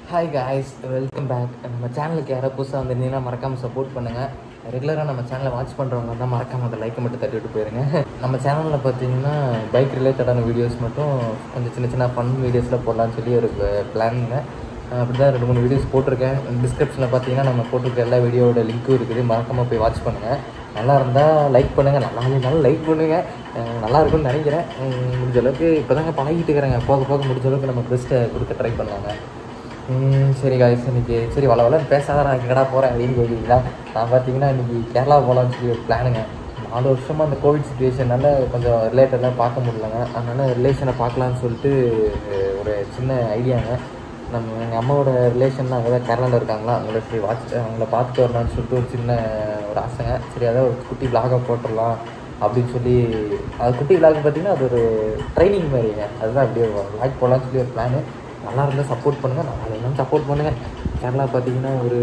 Hi guys welcome back நம்ம சேனலுக்கு யாராவது புதுசாக வந்திருந்தீங்கன்னா மறக்காமல் சப்போர்ட் பண்ணுங்கள் ரெகுலராக நம்ம சேனலை வாட்ச் பண்ணுறவங்க தான் மறக்காம அந்த லைக்கை மட்டும் தட்டி விட்டு போயிருங்க நம்ம சேனலில் பார்த்தீங்கன்னா பைக் ரிலேட்டடான வீடியோஸ் மட்டும் கொஞ்சம் சின்ன சின்ன ஃபன் வீடியோஸில் போடலான்னு சொல்லி ஒரு பிளானுங்க அப்படி தான் ரெண்டு மூணு வீடியோஸ் போட்டிருக்கேன் டிஸ்கிரிப்ஷனில் பார்த்தீங்கன்னா நம்ம போட்டிருக்க எல்லா வீடியோவோட லிங்க்கும் இருக்குது மறக்காமல் போய் வாட்ச் பண்ணுங்கள் நல்லா இருந்தால் லைக் பண்ணுங்கள் நல்லா இருந்தாலும் லைக் பண்ணுங்கள் அஹ் நல்லா இருக்கும்னு நினைக்கிறேன் உம் முடிஞ்ச அளவுக்கு இப்போ தாங்க பழகிட்டு இருக்கிறேங்க போக போக முடிஞ்ச அளவுக்கு நம்ம பெஸ்ட்டை கொடுக்க ட்ரை பண்ணலாங்க ம், சரி காய்ஸ் இன்னைக்கு சரி வள வளன்னு பேசாத நான் எங்கடா போகிறேன் அப்படின்னு கேட்குறீங்களா நான் பார்த்தீங்கன்னா இன்னைக்கு கேரளா போகலான்னு சொல்லி ஒரு பிளானுங்க நாலு வருஷமாக அந்த கோவிட் சுச்சுவேஷனால கொஞ்சம் ரிலேட்டடாக பார்க்க முடியலங்க அதனால் ரிலேஷனை பார்க்கலான்னு சொல்லிட்டு அஹ், ஒரு சின்ன ஐடியாங்க நம்ம எங்கள் அம்மாவோட ரிலேஷன் அங்கே தான் கேரளாவில் இருக்காங்களா அவங்கள சரி வாட்ச் அவங்கள பார்த்துட்டு வரலான்னு சொல்லிட்டு ஒரு சின்ன ஒரு ஆசைங்க சரி அதான் ஒரு குட்டி விலாக போட்டுடலாம் அப்படின்னு சொல்லி அது குட்டி விலாக் பார்த்தீங்கன்னா அது ஒரு ட்ரைனிங் மாதிரிங்க அதுதான் அப்படியே விலாக் போடலான்னு சொல்லி ஒரு பிளானு நல்லா இருந்தால் சப்போர்ட் பண்ணுங்கள் நல்லா இல்லைனாலும் சப்போர்ட் பண்ணுங்கள் கேரளா பார்த்தீங்கன்னா ஒரு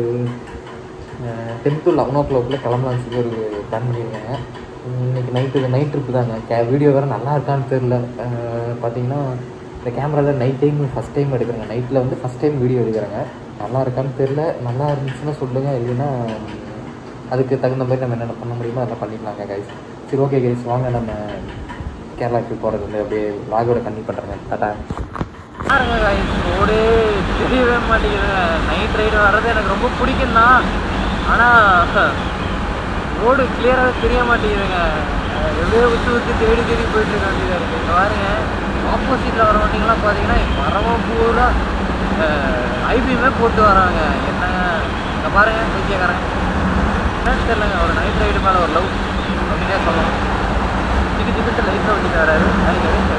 டென் டு லெவன் ஓ கிளாக்கில் கிளம்பலாம்னு சொல்லி ஒரு பிளான் பண்ணியிருக்காங்க இன்னைக்கு நைட்டு நைட் ட்ரிப்பு தாங்க கே வீடியோ வேறு நல்லா இருக்கான்னு தெரில பார்த்தீங்கன்னா இந்த கேமராவில் நைட் டைம் ஃபஸ்ட் டைம் எடுக்கிறேங்க நைட்டில் வந்து ஃபஸ்ட் டைம் வீடியோ எடுக்கிறேங்க நல்லா இருக்கான்னு தெரில நல்லா இருந்துச்சுன்னா சொல்லுங்கள் இல்லைன்னா அதுக்கு தகுந்த மாதிரி நம்ம என்னென்ன பண்ண முடியுமோ அதெல்லாம் பண்ணிக்கலாங்க கைஸ் சரி ஓகே கைஸ் வாங்க நம்ம கேரளாவுக்கு போகிறது வந்து அப்படியே லாகோட கன்னியூ பண்ணுறேங்க டாட்டா பாருங்க guys, ரோடே தெரியவே மாட்டேங்குதுங்க நைட் ரைடு வர்றது எனக்கு ரொம்ப பிடிக்கும் தான் ஆனால் ரோடு கிளியராகவே தெரிய மாட்டேங்குதுங்க அஹ் எப்படியோ விட்டு விட்டு தேடி தேடி போயிட்டு இருக்க வேண்டியதாக இருக்குது இங்கே பாருங்க ஆப்போசிட்டில் வர வண்டிங்கெல்லாம் பார்த்தீங்கன்னா வரவ பூரா ஐபிஎம்மே போட்டு வராங்க என்னங்க இங்கே பாருங்க பைத்தியக்காரங்க என்னன்னு தெரியலங்க ஒரு நைட் ரைடு மேலே ஒரு லவ் அப்படின்னே சொல்லலாம் திக்கு திக்கிட்டு லைட்டில் ஓட்டிட்டு வராரு அதுக்கு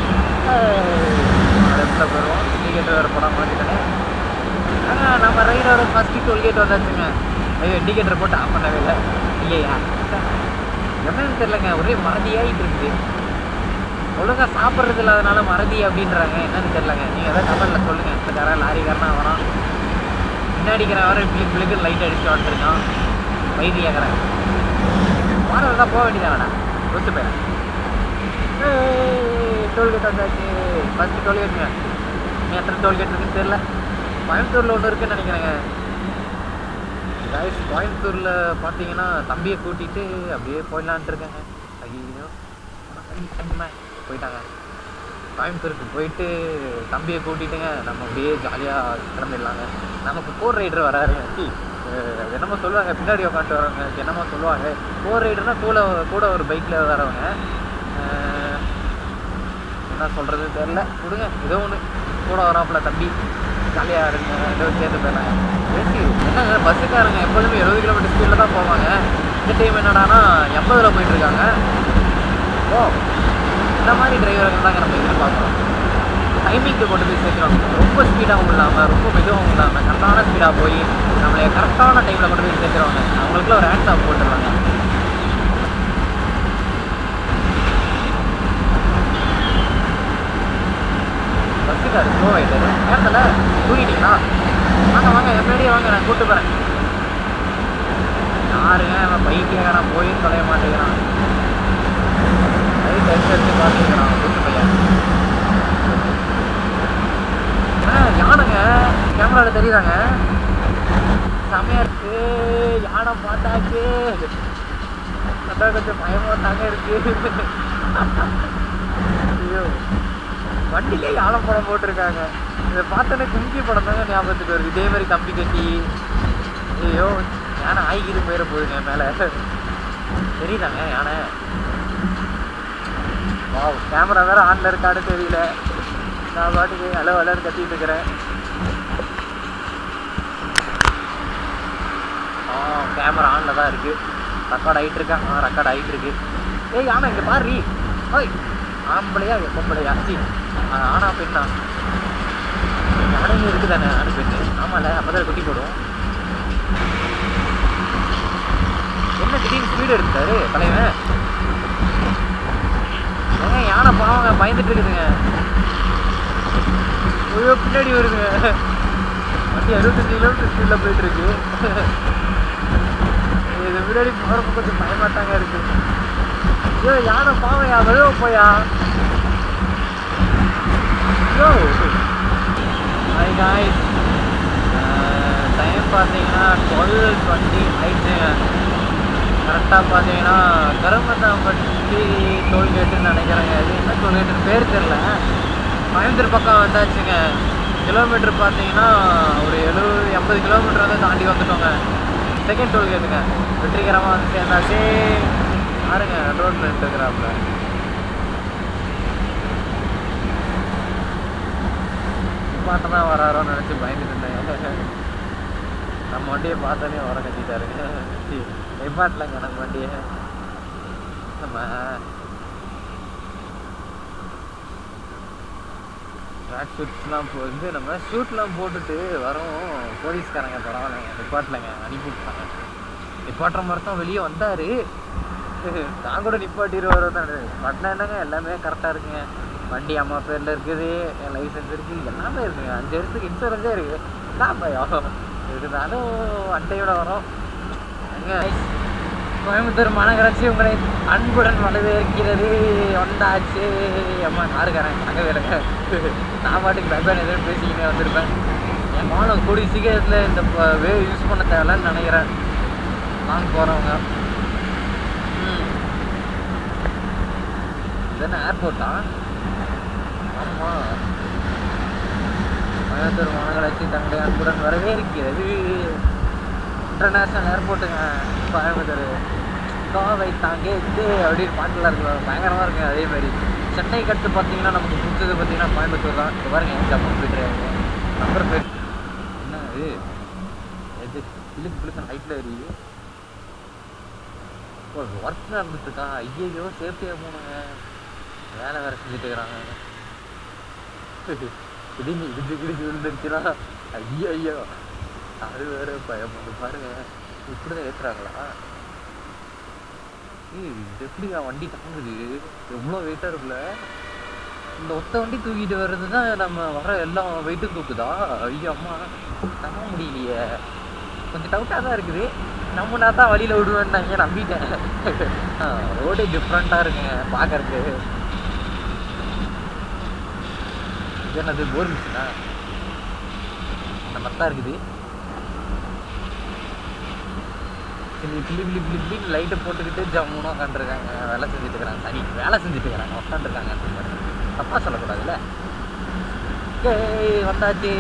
லெஃப்டில் போயிடுவோம் இண்டிகேட்டர் வேறு படம் மாட்டிட்டேனே ஆ நம்ம ரைடோட ஃபஸ்ட்டு டோல்கேட் வந்தாச்சுங்க ஐயோ இண்டிகேட்டர் போட்டு ஆஃப் பண்ணவே இல்லை இல்லையா என்னன்னு தெரிலங்க ஒரே மறதியாகிட்டு இருக்குது ஒழுங்காக சாப்பிட்றது இல்லாதனால மறதி அப்படின்றாங்க என்னன்னு தெரிலங்க நீங்கள் எதாவது கமெண்ட்டில் சொல்லுங்கள் இந்த காரன் லாரிக்காரனா வரான் பின்னாடிக்கிறேன் வர பிளிக் பிளிக்கு லைட் அடிச்சுட்டு வந்துருக்கான் வைத்தியாக்கிறேன் வாரம் தான் போக வேண்டியதானடா ஒத்து போயிடறேன் டோல்கேட் வந்தாச்சு ஃபஸ்ட்டு டோல்கேட்டுங்க நீ எத்தனை டோல்கேட் இருக்குன்னு தெரில கோயம்புத்தூரில் ஒன்று இருக்குன்னு நினைக்கிறேங்க கைஸ் கோயம்புத்தூரில் பார்த்தீங்கன்னா தம்பியை கூட்டிகிட்டு அப்படியே போயிடலான்ட்டு இருக்கேங்க ஐயோ அம்மா, போயிட்டாங்க கோயம்புத்தூருக்கு போயிட்டு தம்பியை கூட்டிட்டுங்க நம்ம அப்படியே ஜாலியாக கிளம்பிடலாங்க நமக்கு போர் ரைடர் வராரு சி, அஹ், என்னமோ சொல்லுவாங்க பின்னாடி உட்காந்துட்டு வரவங்க என்னமோ சொல்லுவாங்க போர் ரைடர்னா கூட கூட ஒரு பைக்கில் வரவங்க அஹ், என்ன சொல்கிறது தெரில விடுங்க ஏதோ ஒன்று கூட வராப்புல தம்பி ஜாலியாக இருங்க ஏதோ சேர்ந்து போயிடலாங்க ஏசி என்னங்க பஸ்ஸுக்காரங்க எப்போதுமே எழுபது கிலோமீட்டர் ஸ்பீடில் தான் போவாங்க இந்த டைம் என்னடானா எண்பதில் போயிட்டு இருக்காங்க ஓ இந்த மாதிரி டிரைவர்கள் தாங்க நம்ம எதிர்பார்க்குறோம் டைமிங்க்கு கொண்டு போய் சேர்க்குறோம் ரொம்ப ஸ்பீடாகவும் இல்லாமல் ரொம்ப மெதுவாகவும் இல்லாமல் கரெக்டான ஸ்பீடாக போய் நம்மளை கரெக்டான டைமில் கொண்டு போய் சேர்க்குறவங்க அவங்களுக்குலாம் ஒரு ஹேண்ட்ஸ் ஆஃப் போட்டுருவாங்க பஸ்ஸுக்காரு ஸ்லோ ஆகிட்டாரு நேரத்தில் தூங்கிட்டீங்களா வாங்க வாங்க என் முன்னாடியே வாங்க நான் கூப்பிட்டு போகிறேன் யாருங்க அவன் பைக்கியக்காரன் போய் தொலைய மாட்டேங்கிறான் லைட் எடுத்து எடுத்து பார்த்துக்கிறான் கூட்டு பையன் ஆ யானைங்க கேமராவில் தெரியுதாங்க செமையா இருக்கு யானை பார்த்தாச்சு அதான் கொஞ்சம் பயமாக தாங்க இருக்கு ஐயோ வண்டிலே யானை படம் போட்டிருக்காங்க இதை பார்த்தோன்னே கும்கி படம் தாங்க ஞாபகத்துக்கு வருது இதே மாதிரி கம்பி கட்டி ஐயோ யானை ஆகிக்கிட்டு போயிட போகுதுங்க மேலே தெரியுதாங்க யானை வாவ் கேமரா வேற ஆன்ல இருக்கான்னு தெரியல நான் பாட்டுக்கு அலோ அலன்னு கத்திட்டு இருக்கிறேன் ஆ கேமரா ஆன்ல தான் இருக்கு ரெக்கார்ட் ஆகிட்டு இருக்கேன் ஆ ரெக்கார்ட் ஆகிட்டு இருக்கு ஏய் யானை இங்கே பாரு ஓய் ஆம்பளையா பொம்பளையா சி ஆனா பெண்ணா யானைங்க இருக்குதானே ஆணு பெண்ணு ஆமால அப்பதான் குட்டி போடும் என்ன திடீர்னு ஸ்பீடு எடுத்தாரு தலைவன் ஏங்க யானை பாவங்க பயந்துட்டு இருக்குதுங்க ஐயோ பின்னாடி வருதுங்க வண்டி அறுபத்தஞ்சு கிலோமீட்டர் ஸ்பீடில் போயிட்டு இருக்கு இது முன்னாடி போகிறப்ப கொஞ்சம் பயமாட்டாங்க இருக்கு ஐயோ யானை பாவையா விழுவ போயா ஐயோ ஹாய் காய்ஸ் பார்த்தீங்கன்னா டுவெல் டுவெண்ட்டி நைட்டுங்க கரெக்டாக பார்த்தீங்கன்னா கருமத்தாம்பட்டி டோல்கேட்டுன்னு நினைக்கிறேங்க அது என்ன டோல்கேட்டுன்னு பேர் தெரில கோயம்புத்தூர் பக்கம் வந்தாச்சுங்க கிலோமீட்டர் பார்த்தீங்கன்னா ஒரு எழுபது எண்பது கிலோமீட்டர் வந்து தாண்டி வந்துட்டோங்க செகண்ட் டோல்கேட்டுங்க வெற்றிகரமாக வந்து சேர்ந்தாச்சு பாருங்க ரோட்டில் இருக்கிறாப்புல பாட்டை தான் வராரோன்னு நினச்சி பயந்துட்டு இருந்தேன் நம்ம வண்டியை பார்த்தாலே வர கட்டிட்டாருங்க நிப்பாட்டலங்க நம்ம வண்டியை நம்ம ட்ராக் ஷூட்ஸ்லாம் போ வந்து நம்ம ஷூட்லாம் போட்டுட்டு வரோம் போலீஸ்காரங்க பரவாயில்லைங்க நிப்பாட்டலைங்க அனுப்பி விட்டாங்க நிப்பாட்டுற மாதிரி தான் வெளியே வந்தார் நான் கூட நிப்பாட்டிடுவாரோ தான் பட்டினா என்னங்க எல்லாமே கரெக்டாக இருக்குங்க வண்டி அம்மா பேரில் இருக்குது என் லைசன்ஸ் இருக்குது எல்லாமே இருக்குங்க அஞ்சு வருஷத்துக்கு இன்சூரன்ஸே இருக்குது என்ன பயம் இருந்தாலும் அட்டையோட வரோம் எங்க கோயம்புத்தூர் மாநகராட்சி உங்களை அன்புடன் வரவேற்கிறது வந்தாச்சு அம்மா நாருக்காரன் அங்கே வேலைங்க நான் பாட்டுக்கு வெப்பன் எதுவும் பேசிக்கிட்டே வந்திருப்பேன் என் மாலம் கூடிய சீக்கிரத்தில் இந்த ப- வே யூஸ் பண்ண தேவையில்லன்னு நினைக்கிறேன் லாங் போகிறவங்க ம் இதென்ன ஏர்போர்ட்டா ஆமாம் கோயம்புத்தூர் மாநகராட்சி தங்களை அன்புடன் வரவேற்கிறது இன்டர்நேஷ்னல் ஏர்போர்ட்டுங்க கோயம்புத்தூர் கோவை தாங்கே இது அப்படின்னு பாட்டில் இருக்கு பயங்கரமாக இருக்குங்க அதே மாதிரி சென்னை கட்டு பார்த்தீங்கன்னா நமக்கு பிடிச்சது பார்த்தீங்கன்னா கோயம்புத்தூர் தான் இப்போ பாருங்க எங்க கம்ப்யூட்டர் நம்பர் பேர் என்ன இது எது பிள்ளைக்கு பிள்ளைக்கு ஹைட்டில் எரியுது ஓ ஒர்க் நடந்துட்டு இருக்கா ஐயோ சேஃப்டியாக போகணுங்க வேலை வேறு செஞ்சுட்டு இருக்கிறாங்க திடீர்னு இடிச்சு கிடிச்சு விழுந்துருச்சுன்னா ஐயோ ஐயோ அது வேற பயம் வந்து பாருங்க இப்படிதான் ஏத்துறாங்களா ஏய் இது எப்படியா வண்டி தாங்குது எவ்வளோ வெயிட்டாக இருக்குல்ல இந்த ஒத்த வண்டி தூக்கிட்டு வர்றது தான் நம்ம வர எல்லா வெயிட்டும் தூக்குதா ஐயோ அம்மா நம்ப முடியலையே கொஞ்சம் டவுட்டாக தான் இருக்குது நம்மனா தான் வழியில் விடுவேன்னாங்க நம்பிட்டேன் ரோடே டிஃப்ரெண்ட்டாக இருக்குங்க பார்க்கறதுக்கு இது என்னது போர் மிஷினா அந்த மாதிரி தான் இருக்குது கிளி கிளி கிளி கிளி கிளின்னு லைட்டை போட்டுக்கிட்டு ஜம்முன்னு உட்காந்துருக்காங்க வேலை செஞ்சுட்டு இருக்கிறாங்க சரி வேலை செஞ்சுட்டு இருக்கிறாங்க உட்காந்துருக்காங்க தப்பா சொல்லக்கூடாதுல்ல ஏய் வந்தாச்சு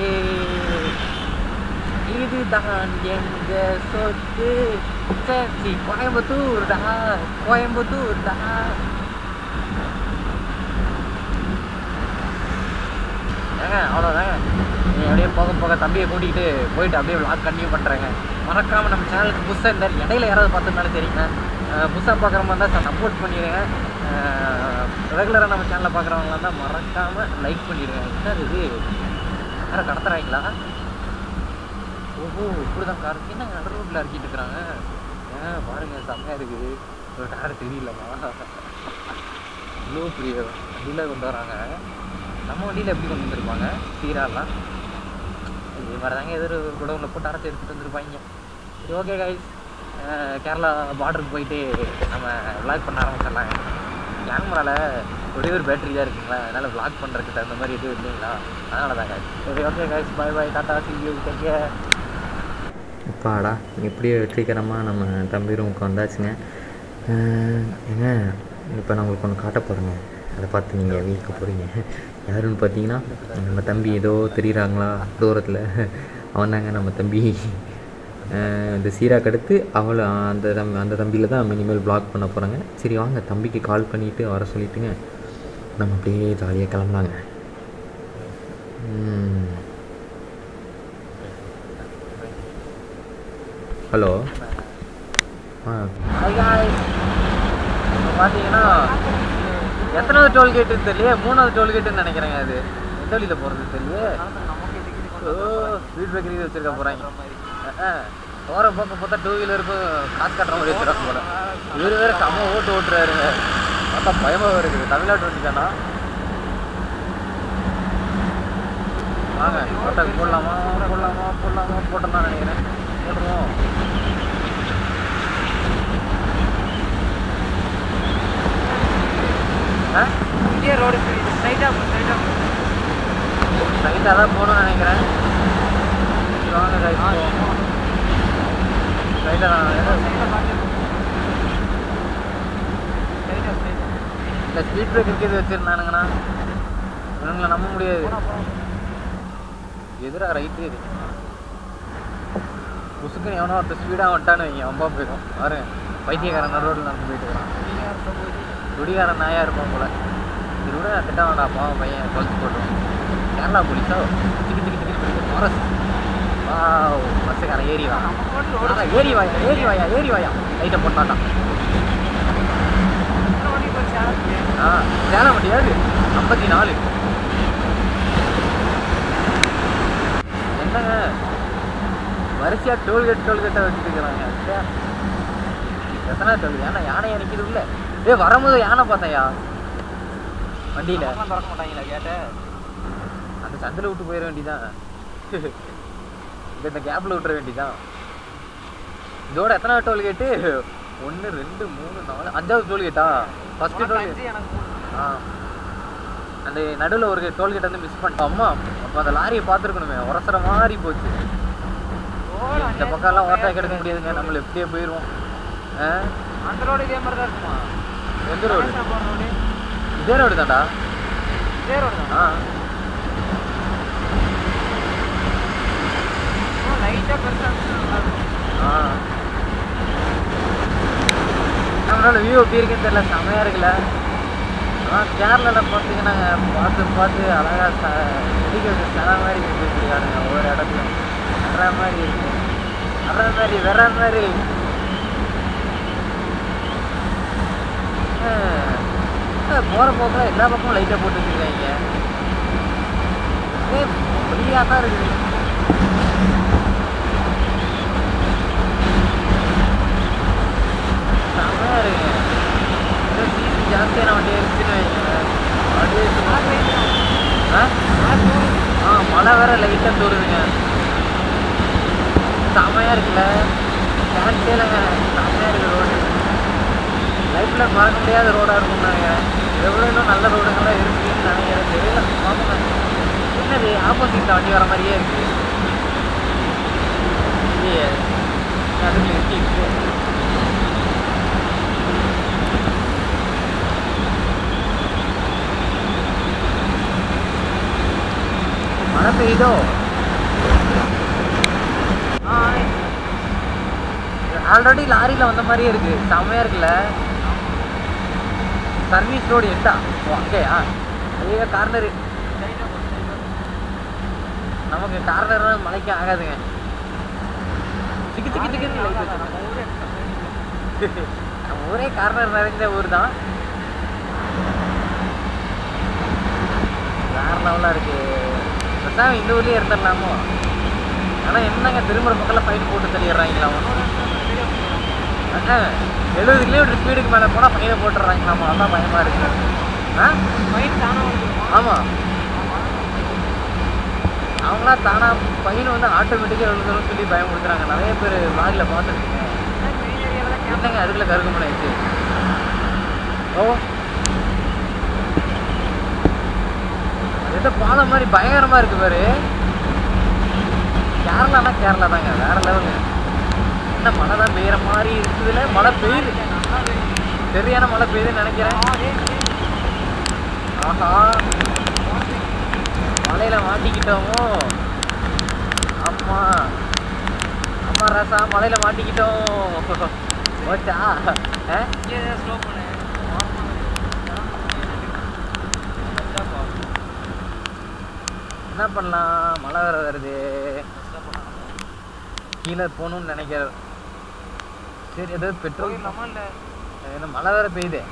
இதுதான் எங்க சொத்து சேச்சி கோயம்புத்தூர்டா கோயம்புத்தூர்டா ஏங்க அவ்வளோதாங்க நீ அப்படியே போக போக தம்பியை கூட்டிகிட்டு போயிட்டு அப்படியே vlog கண்டினியூ பண்ணுறேங்க மறக்காமல் நம்ம சேனலுக்கு புதுசாக இருந்தால் இடையில யாராவது பார்த்துருந்தாலும் சரிங்க புதுசாக பார்க்குற மாதிரி இருந்தால் சப்போர்ட் பண்ணிடுங்க ரெகுலராக நம்ம சேனலை பார்க்குறவங்களா இருந்தால் மறக்காமல் லைக் பண்ணிடுங்க என்னது இது யாரை கடத்துறாங்களா ஓஹோ இப்படி தான் கார் என்ன நடு ரோட்டில் இறக்கிட்டு இருக்கிறாங்க ஏன் பாருங்க செம்மையாக இருக்குது ஒரு கார் தெரியலமா இவ்வளோ பெரிய வண்டியில் கொண்டு வராங்க நம்ம வண்டியில் எப்படி கொண்டு வந்திருப்பாங்க சீராலாம் இதே மாதிரி தாங்க எதிர் ஒரு குடவுனில் போட்டு அரைச்சி எடுத்துகிட்டு வந்திருப்பாங்க சரி ஓகே கைஸ் கேரளா பார்டருக்கு போயிட்டு நம்ம விளாக் பண்ண ஆரம்பிச்சிடலாங்க கேமராவில் ஒரே ஒரு பேட்டரி தான் இருக்குங்களா அதனால் vlog பண்ணுறதுக்கு தகுந்த மாதிரி எதுவும் இல்லைங்களா அதனால தான் guys சரி okay guys bye bye tata see you take care அப்பாடா எப்படியோ வெற்றிகரமாக நம்ம தம்பி ரூமுக்கு வந்தாச்சுங்க அஹ் ஏங்க இப்போ நான் உங்களுக்கு ஒன்று காட்ட போகிறேங்க அதை பார்த்து நீங்கள் வீக்க போகிறீங்க யாருன்னு பார்த்தீங்கன்னா நம்ம தம்பி ஏதோ தெரியுறாங்களா தூரத்தில் அவன் தாங்க நம்ம தம்பி அஹ் இந்த சீராக்கு அடுத்து அவளை அந்த தம்பி அந்த தம்பியில் தான் இனிமேல் ப்ளாக் பண்ண போகிறாங்க சரி வாங்க தம்பிக்கு கால் பண்ணிவிட்டு வர சொல்லிட்டுங்க நம்ம அப்படியே ஜாலியாக கிளம்பலாங்க ம். ஹலோ ஆ ஹாய் காய்ஸ் இப்போ பார்த்தீங்கன்னா எத்தனாவது டோல்கேட்டுன்னு தெரியல மூணாவது டோல்கேட்டுன்னு நினைக்கிறேங்க அது எந்த வழியில் போகிறது தெரியல ஓ ஸ்வீட் பேக்கரி வச்சிருக்க போகிறாங்க போகிற பக்கம் பார்த்தா டூ வீலருக்கும் காசு கட்டுற மாதிரி வச்சிருக்காங்க போல இவர் வேறு செம்ம ஓட்டு ஓட்டுறாருங்க பார்த்தா பயமாக இருக்குது தமிழ்நாட்டு வண்டி தானா வாங்க ஓட்டக்கு போடலாமா போடலாமா போடலாமா போட்டோம்னா நினைக்கிறேன் போட்டுருவோம் ஆ இங்கே ரோடு ஸ்ட்ரைட்டாக ஸ்ட்ரைட்டாக ஸ்ட்ரைட்டாக தான் போகணும்னு நினைக்கிறேன் சரி, வாங்க guys, போவோம். ரைட்டாக சைடில் பார்த்து ஸ்ட்ரைட்டாக ஸ்ட்ரைட்டாக இல்லை ஸ்பீட் பிரேக் இருக்கிறது வச்சுருந்தானுங்கண்ணா இவனுங்களை நம்ப முடியாது போனா போகிறோம் எதிராக ரைட்டு இது புசுக்குன்னு எவனோ ஒருத்தர் ஸ்பீடாக வந்துட்டான்னு வைங்க ரொம்ப போயிடும் பாருங்க பைத்தியக்காரன் நடு ரோட்டில் நடந்து போயிட்டு இருக்கான் நீங்கள் போகுது குடிகாரன் நாயாக இருப்பான் போல இது கூட திட்ட வேண்டாம் பாவம் பையன் கொலுசு போட்டுருவான் கேரளா போலீஸா திக்கி திக்கி திக்கி ஃபாரஸ்ட் வா பஸ்ஸுக்காரன் ஏறி வா நம்ம மட்டும் ரோடு ஆனா, ஏறி வாயா ஏறி வாயா ஏறி வாயா லைட்டை போட்டாட்டான் எத்தனை மணிக்கு போய் சேலத்துக்கு ஆ சேலம் முடியாது ஐம்பத்தி நாலு என்னங்க வரிசையா டோல்கேட் டோல்கேட்டை வச்சுட்டு இருக்கிறாங்க ச்சே. எத்தனை டோல்கேட் ஏன்னா யானை நிற்கிது உள்ள ஏய் வரும்போது யானை பார்த்தேன்யா வண்டியில நமக்கெல்லாம் திறக்க மாட்டாங்களா கேட்ட அந்த சந்தில் விட்டு போயிட வேண்டியதான் இந்த கேப்ல விட்டுற வேண்டியதான் இதோட எத்தனை டோல்கேட்டு ஒன்று ரெண்டு மூணு நாலு அஞ்சாவது டோல்கேட்டா ஃபர்ஸ்ட் டோல்கேட் அஞ்சு எனக்கு மூணு ஆ அந்த நடுவில் ஒரு டோல்கேட் வந்து மிஸ் பண்ணிட்டோம் அம்மா அப்போ அந்த லாரியை பார்த்துருக்கணுமே உரசுற மாதிரி போச்சு ரோடு இந்த பக்கம்லாம் ஓட்டாக கிடைக்க முடியாதுங்க நம்ம லெஃப்டே போயிடுவோம் ஆ அந்த ரோடு இதே மாதிரி தான் இருக்குமா எந்த ரோடு ராமேஸ்வரம் போகிற ரோடு இதே ரோடு தான்டா இதே ரோடு தான் ஆ லைட்டாக பெருசாக இருந்துச்சு நல்லா இருக்கும் ஆ நம்மளோட வியூ எப்படி இருக்குன்னு தெரியல செமையாக இருக்குல்ல ஆ கேரளாவில் பார்த்தீங்கன்னா பார்த்து பார்த்து அழகாக ச செடிக்க வச்சு சில மாதிரி வச்சுருக்கானுங்க ஒவ்வொரு இடத்துலையும் வர்ற மாதிரி இருக்கு வர்ற மாதிரி வர்ற மாதிரி போகிற போக்கில் எல்லா பக்கமும் லைட்டாக போட்டு வச்சுருக்காங்க ஏ ஃப்ரீயாக தான் இருக்குது செமையா இருக்கு ஏதோ சீசன் ஜாஸ்தியான வண்டி இருக்குன்னு வைங்களேன். அப்படியே சும்மா ஆ ஆ மழை வேற லைட்டாக தூருதுங்க செமையாக இருக்குல்ல சான்ஸே இல்லைங்க செமையாக இருக்கு ரோடு லைஃப்பில் மறக்க முடியாத ரோடாக இருக்கும்னு நினைக்கிறேன் எவ்வளோ இன்னும் நல்ல ரோடுங்கள்லாம் இருக்குன்னு நினைக்கிறேன் தெரியல பார்ப்போங்க என்னது ஆப்போசிட்டில் வண்டி வர மாதிரியே இருக்கு இல்லையே அதுக்கு நிறுத்தி இருக்கு மழை பெய்யுதோ ஆல்ரெடி லாரியில் வந்த மாதிரியே இருக்கு செம்மையா இருக்குல்ல சர்வீஸ் ரோடு எட்டா ஓ அங்கேயா ஐயோ கார்னர் நமக்கு கார்னர் மலைக்கு ஆகாதுங்க சிக்கு சிக்கு சிக்குன்னு லைட் வச்சிருக்காங்க. நம்ம ஊரே கார்னர் நிறைந்த ஊர் தான் வேற லெவலாக இருக்கு பேசாம இந்த ஊர்லயே இருந்துடலாமோ ஆனால் என்னங்க திரும்புற பக்கத்தில் ஃபைன் போட்டு தள்ளிடுறாங்களாமா எழுபது கிலோமீட்டர் ஸ்பீடுக்கு மேலே போனால் ஃபைனை போட்டுடுறாங்களாமா அதான் பயமாக இருக்கு ஆ ஃபைன் தானே வந்துருமா ஆமாம் அவங்களா தானா ஃபைன் வந்து ஆட்டோமேட்டிக்காக எழுதணும்னு சொல்லி பயமுறுத்துறாங்க நிறைய பேர் வாகில் பார்த்துருக்கீங்க மெயின் ஏரியாவில் தான் என்னங்க அதுக்குள்ள கருகுமலை ஆயிடுச்சு ஓ அது ஏதோ பாலம் மாதிரி பயங்கரமா இருக்கு பாரு கேரளானா கேரளா தாங்க வேற லெவலு என்ன மழை தான் பெய்யற மாதிரி இருக்குதுல மழை பெய்யுது சரியான மழை பெய்யுதுன்னு நினைக்கிறேன் ஆஹா மலையில மாட்டிக்கிட்டோமோ ஆமா அம்மா ரசா மலையில மாட்டிக்கிட்டோம் ஓச்சா ஆ? இங்கே ஸ்லோ பண்ணு என்ன பண்ணலாம் மழை வேற வருது கீழே போகணும்னு நினைக்கிறேன் சரி ஏதாவது பெட்ரோல் போயிடலாமா இல்லை ஏன்னா மழை வேற பெய்யுது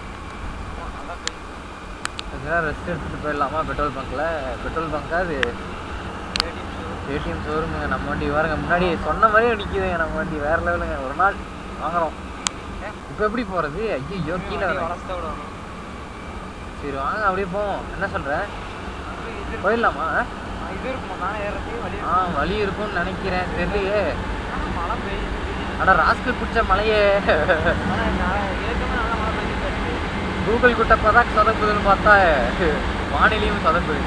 கொஞ்ச நேரம் ரெஸ்ட் எடுத்துட்டு போயிடலாமா பெட்ரோல் பங்க்ல பெட்ரோல் பங்க்கா அது ஏடிஎம் ஷோரூமுங்க நம்ம வண்டி பாருங்க முன்னாடி சொன்ன மாதிரியே நிற்கிதுங்க நம்ம வண்டி வேற லெவலுங்க ஒரு நாள் வாங்குறோம் இப்போ எப்படி போகிறது ஐயோ கீழே வரேன் வளர்த்த விடணும் சரி வாங்க அப்படியே போவோம் என்ன சொல்ற அங்க இது போயிடலாமா ஆ, இது இருக்குமா நான் ஏறப்பே வழி ஆ வழி இருக்கும்னு நினைக்கிறேன் தெரியலையே ஆனால் மழை பெய்யுது அட ராஸ்கல் பிடிச்ச மலையே ஆனால் நான் ஏற்கனவே நல்லா மழை பெய்யுது இருக்கு. கூகுள் குட்டப்பா தான் சொதப்புதுன்னு பார்த்தா வானிலையும் சொதப்புது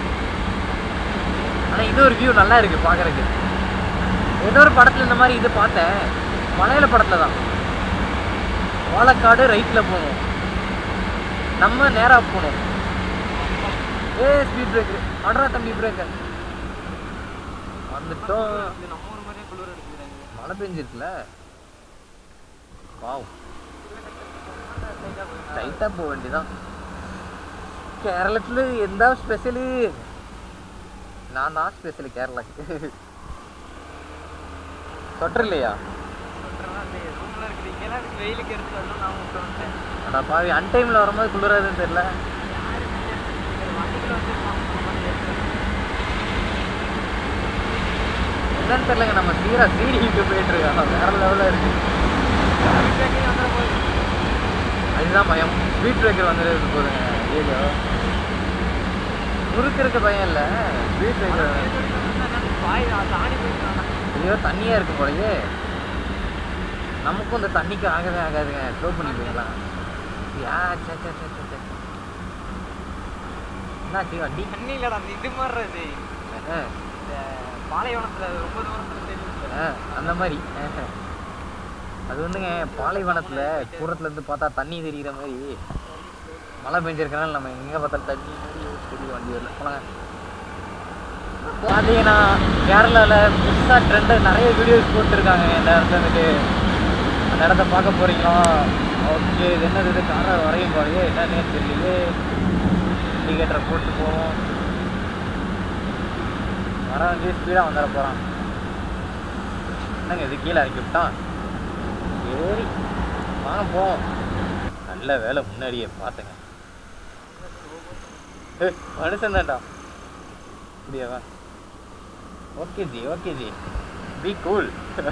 ஆனால் இது ஒரு வியூ நல்லா இருக்கு பார்க்கறதுக்கு ஏதோ ஒரு படத்தில் இந்த மாதிரி இது பார்த்தேன் மலையாள படத்தில் தான் பாலக்காடு ரைட்டில் போகணும் நம்ம நேராக போகணும் ஏ ஸ்பீட் பிரேக்கர் அட்ரா தம்பி பிரேக்கர் வந்துட்டோம் இது நம்ம ஊர் மாதிரியே குளிர் எடுக்குதுறாங்க மழை பெஞ்சிருக்குல வாவ் டைட்டாக போக வேண்டியதான் கேரளத்தில் எந்த ஸ்பெஷலு நான் தான் ஸ்பெஷலு கேரளாக்கு சொட்டர் இல்லையா ரூம்ல இருக்கிறீங்களா அதுக்கு வெயிலுக்கு எடுத்து வரணும் நான் விட்டு வந்துட்டேன் ஆனால் பாவி அன்டைமில் வரும்போது குளிராதுன்னு தெரியல வண்டிக்குள்ள வச்சிருப்பான் என்னன்னு தெரியலங்க நம்ம சீரா சீரிக்கு போயிட்டு இருக்கோம் வேற லெவலில் இருக்கு அதுதான் பயம் ஸ்பீட் பிரேக்கர் வந்துடுறது போதுங்க ஐயோ முறுக்கு இருக்க பயம் இல்லை ஸ்பீட் பிரேக்கர் பாய் தாண்டி போயிருக்கான் ஐயோ தண்ணியாக இருக்கும் போலயே நமக்கும் இந்த தண்ணிக்கு ஆகவே ஆகாதுங்க ஸ்லோ பண்ணி போயிடலாம் யா சே சே சே சே, சே என்னாச்சு வண்டி தண்ணி இல்லடா அந்த இது மாதிரி இது ஆ, இந்த பாலைவனத்துல ரொம்ப தூரத்துல தெரியும் ஆ, அந்த மாதிரி ஆ. அது வந்துங்க பாலைவனத்தில் தூரத்துலேருந்து பார்த்தா தண்ணி தெரிகிற மாதிரி மழை பெஞ்சிருக்கனால நம்ம எங்கே பார்த்தாலும் தண்ணி மாதிரி தெரியும் வண்டி வரல போலாங்க பார்த்தீங்கன்னா கேரளாவில் புதுசாக ட்ரெண்டு நிறைய வீடியோஸ் போட்டிருக்காங்க இந்த இடத்துல வந்துட்டு அந்த இடத்த பார்க்க போகிறீங்களா ஓகே இது என்னது இது காரை வரையும் போலையே என்னன்னே தெரியலையே இண்டிகேட்டரை போட்டு போவோம் வர வந்து ஸ்பீடாக வந்துட போகிறான் என்னங்க இது கீழே இறக்கி விட்டான் சரி வாங்க போவோம் நல்ல வேலை முன்னாடியே பார்த்துங்க ஏய், மனுஷன் தான்டா அப்படியாவா okay ji okay ji be cool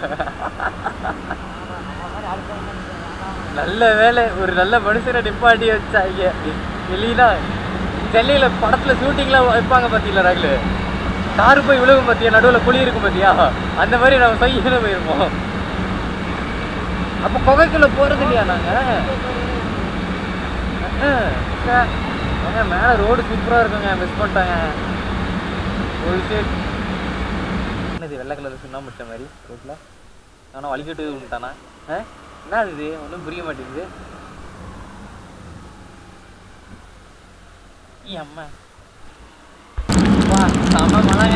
நல்ல வேலை ஒரு நல்ல மனுஷனை நிப்பாட்டி வச்சாங்க இல்லைன்னா சென்னையில் படத்தில் ஷூட்டிங்லாம் வைப்பாங்க பார்த்தீங்களா ரகுலு காரு போய் விழுகும் பார்த்தியா நடுவில் குழி இருக்கும் பார்த்தியா அந்த மாதிரி நம்ம சைக்கிள் போயிருப்போம் அப்போ குகைக்குள்ள போகிறது இல்லையா நாங்கள் ஏங்க மேலே ரோடு சூப்பராக இருக்குங்க மிஸ் பண்ணிட்டாங்க ஒரு விஷயம் என்னது வெள்ளை கலர் சுண்ணாம்பு முடிச்ச மாதிரி ரோட்டில் ஆனால் வலிக்கிட்டு விட்டானா ஆ என்ன இது ஒன்றும் புரிய மாட்டேங்குது ஈ அம்மா வா செம மழைங்க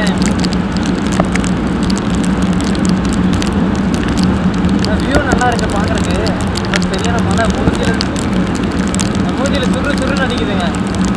வியூ நல்லா இருக்கு பார்க்கறதுக்கு பட் சரியான மழை மூஞ்சில மூஞ்சில சுரு சுருன்னு அடிக்குதுங்க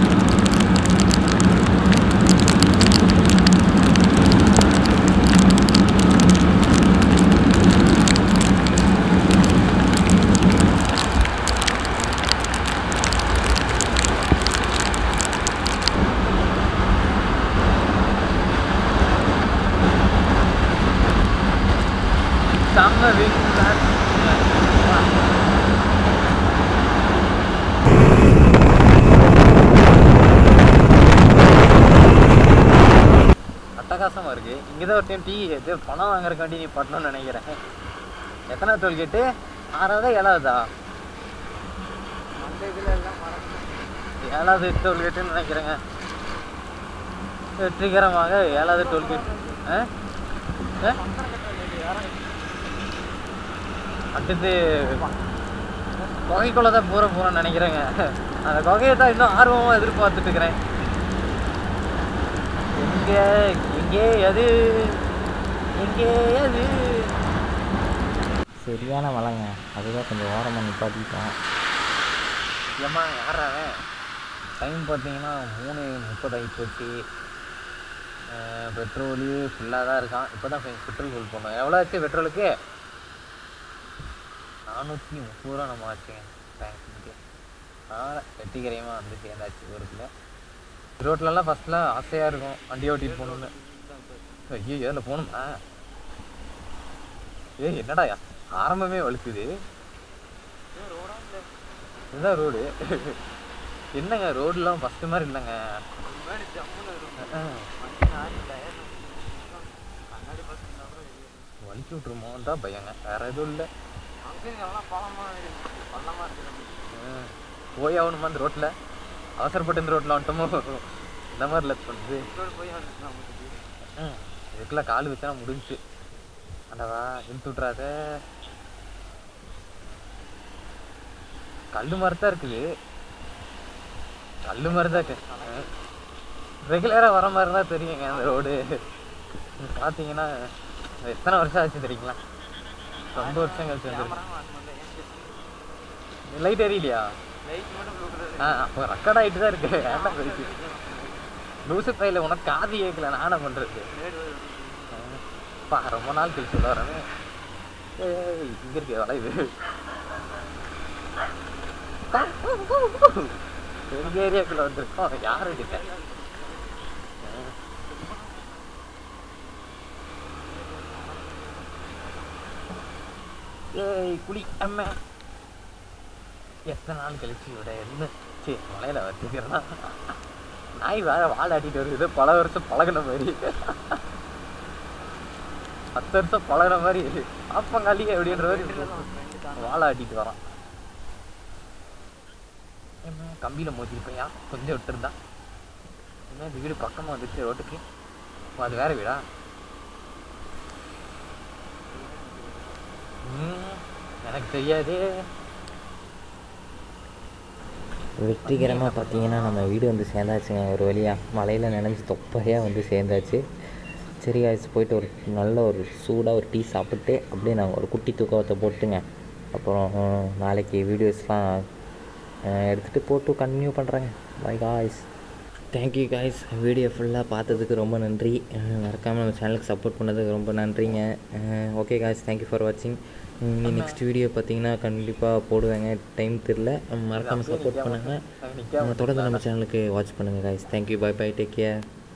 செம்ம வெயில் அட்டகாசமா இருக்கு இங்கதான் ஒரு டைம் டீ இது பணம் வாங்குறதுக்காண்டி நீ பண்ணணும்னு நினைக்கிறேன் எத்தனை டோல் கேட்டு ஆறாவதா ஏழாவதா அந்த இதுல எல்லாம் மறந்து ஏழாவது டோல் கேட்டுன்னு நினைக்கிறேங்க வெற்றிகரமாக ஏழாவது டோல் கேட் ஆ ஆ? அடுத்து குகைக்குள்ள தான் போற போறோம்னு நினைக்கிறேங்க அந்த குகையை தான் இன்னும் ஆர்வமா எதிர்பார்த்துட்டு இருக்கிறேன் எங்க எங்கே அது எங்கே அது சரியான மழைங்க அதுதான் கொஞ்சம் ஓரமாக நிப்பாட்டிட்டோம் ஏம்மா யாராவன் டைம் பார்த்தீங்கன்னா மூணு முப்பது ஆகி போச்சு பெட்ரோலு ஃபுல்லாக தான் இருக்கான் இப்போ தான் பெட்ரோல் ஃபுல் பண்ணோம் எவ்வளோ ஆச்சு பெட்ரோலுக்கு நானூற்றி முப்பது ரூபா நம்ம ஆச்சுங்க தேங்க்ஸ்க்கு அதனால் வெற்றிகரமாக வந்து சேர்ந்தாச்சு ஊருக்குள்ள ரோட்லலாம் ஃபஸ்ட்லாம் ஆசையாக இருக்கும் வண்டி ஓட்டிட்டு போகணுன்னு ஐயோ ஏதில் போகணுமா ஏய் என்னடா ஆரம்பமே வலுக்குது இதுதான் ரோடு என்னங்க ரோடுலாம் ஃபஸ்ட்டு மாதிரி இல்லைங்க முன்னாடி ஜம்முன்னு இருக்கும் அஹ், வண்டி நாரி டயர் கண்ணாடி பசங்க வலிக்கி விட்ருமோ தான் பயங்க வேற எதுவும் இல்லை அங்கே எல்லாம் பழமா இருக்கு பள்ளமா இருக்கு அஹ், போய் ஆகணுமா அந்த ரோட்டில் அவசரப்பட்டு இந்த ரோட்டில் வந்துட்டோமோ இந்த மாதிரி லெஃப்ட் பண்ணுது ரோடு போய் வந்துட்டு நமக்கு ம், இதுக்குள்ள கால் வச்சா முடிஞ்சுச்சு அண்டவா இழுத்து விட்றாத கல் மாதிரி தான் இருக்குது கல் மாதிரி தான் இருக்கு ரெகுலராக வர மாதிரி தான் தெரியுங்க அந்த ரோடு பார்த்தீங்கன்னா எத்தனை வருஷம் ஆச்சு தெரியுங்களா ரொம்ப வருஷம் கழிச்சு வந்துருக்கு லைட் எரியலையா லைட் மட்டும் ப்ளூ கலர் ஆ அப்போ ரெக்கார்ட் ஆகிட்டு தான் இருக்கு ஏன்டா போயிடுச்சு லூசு பையில உனக்கு காது கேட்கல நான் என்ன பண்ணுறது பா ரொம்ப நாள் கழிச்சு சொல்ல வரேன் ஏய் இங்கே இருக்கு வளைவு எங்கள் ஏரியாக்குள்ளே வந்திருக்கோம் யாரு கிட்ட ஏய் குளி அம்மா எத்தனை நாள் கழிச்சு விட என்ன சரி மலையில வச்சுக்கிறேன்னா நாய் வேற வாழ ஆட்டிட்டு வருது பல வருஷம் பழகுன மாதிரி பத்து வருஷம் பழகுன மாதிரி ஆப்பங்காலி அப்படின்ற மாதிரி வாழ ஆட்டிட்டு வரான் என்ன கம்பியில மோதிருப்பையா கொஞ்சம் விட்டுருந்தா என்ன இந்த வீடு பக்கமா வந்துச்சு ரோட்டுக்கு ஓ, அது வேற வீடா ம், எனக்கு தெரியாதே வெற்றிகரமாக பார்த்தீங்கன்னா நம்ம வீடு வந்து சேர்ந்தாச்சுங்க ஒரு வழியாக மலையில் நினைஞ்சு தொப்பையாக வந்து சேர்ந்தாச்சு சரி காய்ஸ் போயிட்டு ஒரு நல்ல ஒரு சூடாக ஒரு டீ சாப்பிட்டு அப்படியே நான் ஒரு குட்டி தூக்கத்தை போட்டுங்க அப்புறம் நாளைக்கு வீடியோஸ்லாம் எடுத்துகிட்டு போட்டு கண்டினியூ பண்ணுறேங்க bye guys thank you guys video ஃபுல்லாக பார்த்ததுக்கு ரொம்ப நன்றி மறக்காமல் நம்ம சேனலுக்கு சப்போர்ட் பண்ணதுக்கு ரொம்ப நன்றிங்க ஓகே காய்ஸ் தேங்க்யூ ஃபார் வாட்சிங் இனி நெக்ஸ்ட் வீடியோ பார்த்தீங்கன்னா கண்டிப்பாக போடுவேங்க டைம் தெரில மறக்காமல் சப்போர்ட் பண்ணுங்கள் நிற்காம தொடர்ந்து நம்ம சேனலுக்கு வாட்ச் பண்ணுங்கள் guys thank you bye bye take care